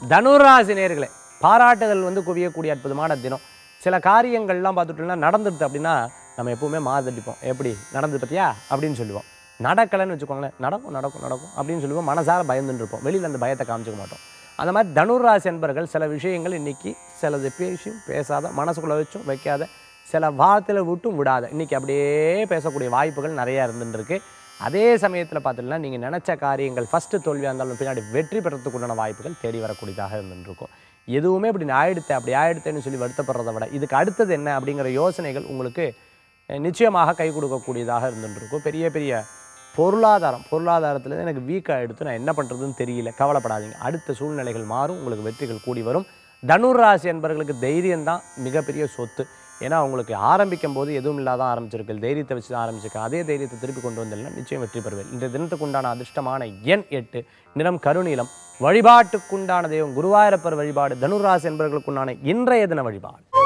தனுராசி நேர்களே பாராட்டுதல் வந்து குவியக்கூடிய அற்புதமான தினம் சில காரியங்கள்லாம் பார்த்துட்டோம்னா நடந்துடுது அப்படின்னா நம்ம எப்பவுமே மாதடிப்போம் எப்படி நடந்து பத்தியா அப்படின்னு சொல்லுவோம் நடக்கலைன்னு வச்சுக்கோங்களேன் நடக்கும் நடக்கும் நடக்கும் அப்படின்னு சொல்லுவோம் மனசார பயந்துட்டு இருப்போம் வெளியில் அந்த பயத்தை காமிச்சிக்க மாட்டோம் அந்த மாதிரி தனுராசி என்பர்கள் சில விஷயங்கள் இன்னைக்கு சிலது பேசியும் பேசாத மனசுக்குள்ளே வச்சும் வைக்காத சில வார்த்தையில் விட்டும் விடாத இன்னைக்கு அப்படியே பேசக்கூடிய வாய்ப்புகள் நிறையா இருந்துட்டு இருக்கு அதே சமயத்தில் பார்த்துட்டுனா நீங்கள் நினச்ச காரியங்கள் ஃபஸ்ட்டு தோல்வியாக இருந்தாலும் பின்னாடி வெற்றி பெறத்துக்கு உண்டான வாய்ப்புகள் தேடி வரக்கூடியதாக இருந்துட்டு இருக்கும் எதுவுமே இப்படி ஆயிடுத்து அப்படி ஆயிடுத்தேன்னு சொல்லி வருத்தப்படுறதை விட இதுக்கு அடுத்தது என்ன அப்படிங்கிற யோசனைகள் உங்களுக்கு அஹ், நிச்சயமாக கை கொடுக்கக்கூடியதாக இருந்துட்டு இருக்கும் பெரிய பெரிய பொருளாதாரம் பொருளாதாரத்தில் எனக்கு வீக்காக எடுத்து நான் என்ன பண்ணுறதுன்னு தெரியல கவலைப்படாதீங்க அடுத்த சூழ்நிலைகள் மாறும் உங்களுக்கு வெற்றிகள் கூடி வரும் தனுர் ராசி என்பவர்களுக்கு தைரியம் தான் மிகப்பெரிய சொத்து ஏன்னா அவங்களுக்கு ஆரம்பிக்கும் போது எதுவும் இல்லாத ஆரம்பிச்சிருக்கு தைரியத்தை வச்சு தான் ஆரம்பிச்சிருக்கேன் அதே தைரியத்தை திருப்பி கொண்டு வந்தேன்னா நிச்சயம் வெற்றி பெறுவேன் இன்றைய தினத்துக்கு உண்டான அதிர்ஷ்டமான எண் எட்டு நிறம் கருநீலம் வழிபாட்டுக்குண்டான தெய்வம் குருவாயூரப்பர் வழிபாடு தனுராசி என்பவர்களுக்குண்டான இன்றைய தின வழிபாடு